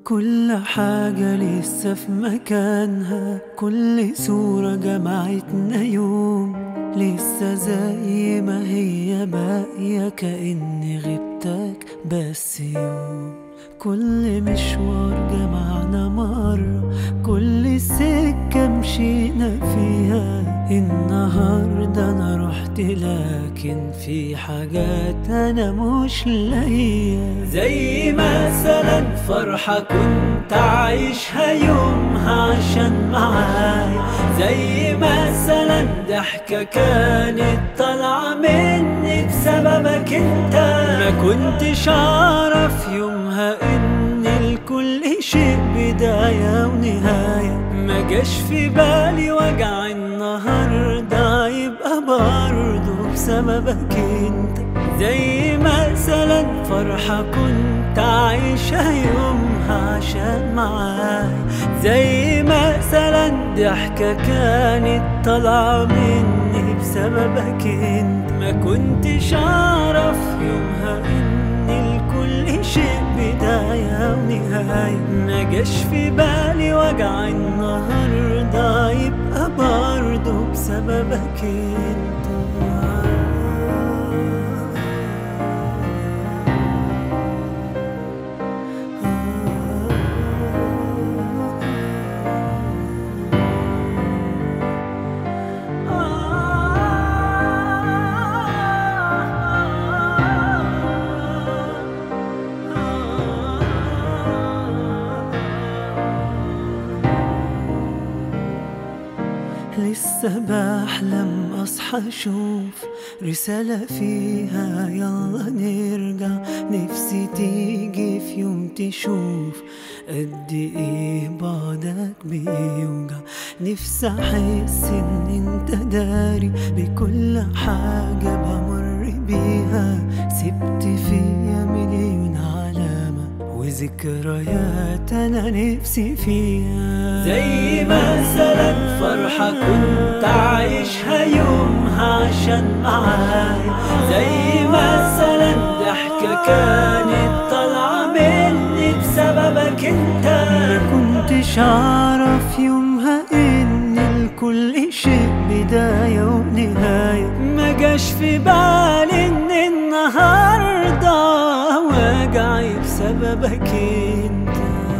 كل حاجة لسه في مكانها كل صورة جمعتنا يوم لسه زي ما هي باقية كأني غبتك بس يوم كل مشوار جمعنا مرة كل سكة مشينا فيها النهاردة أنا رحت لكن في حاجات أنا مش لاقيها زي مثلا فرحة كنت عايشها يومها عشان معايا زي مثلا ضحكة كانت طالعة مني بسببك انت ما كنتش أعرف يومها إن الكل شيء بداية ونهاية ما جاش في بالي وجع النهاردة يبقى برضه بسببك انت زي مثلا فرحة كنت عايشة يومها عشان معاي زي مثلا ضحكة كانت طالعة مني بسببك انت ما كنتش أعرف يومها إن الكل شيء بداية ونهاية ما جاش في بالي وجع النهاردة يبقى برضه بسببك انت لسه بحلم اصحى اشوف رسالة فيها يلا نرجع نفسي تيجي في يوم تشوف قد ايه بعدك بيوجع نفسي احس ان انت داري بكل حاجة بمر بيها سبت فيا مليون علامة وذكريات انا نفسي فيها زي مثلا فرحة كنت عايشها يومها عشان معاي زي مثلا ضحكة كانت طالعة مني بسببك انت ما كنتش اعرف يومها ان الكل شيء بداية ونهاية ما جاش في بالي ان النهاردة وجعي بسببك انت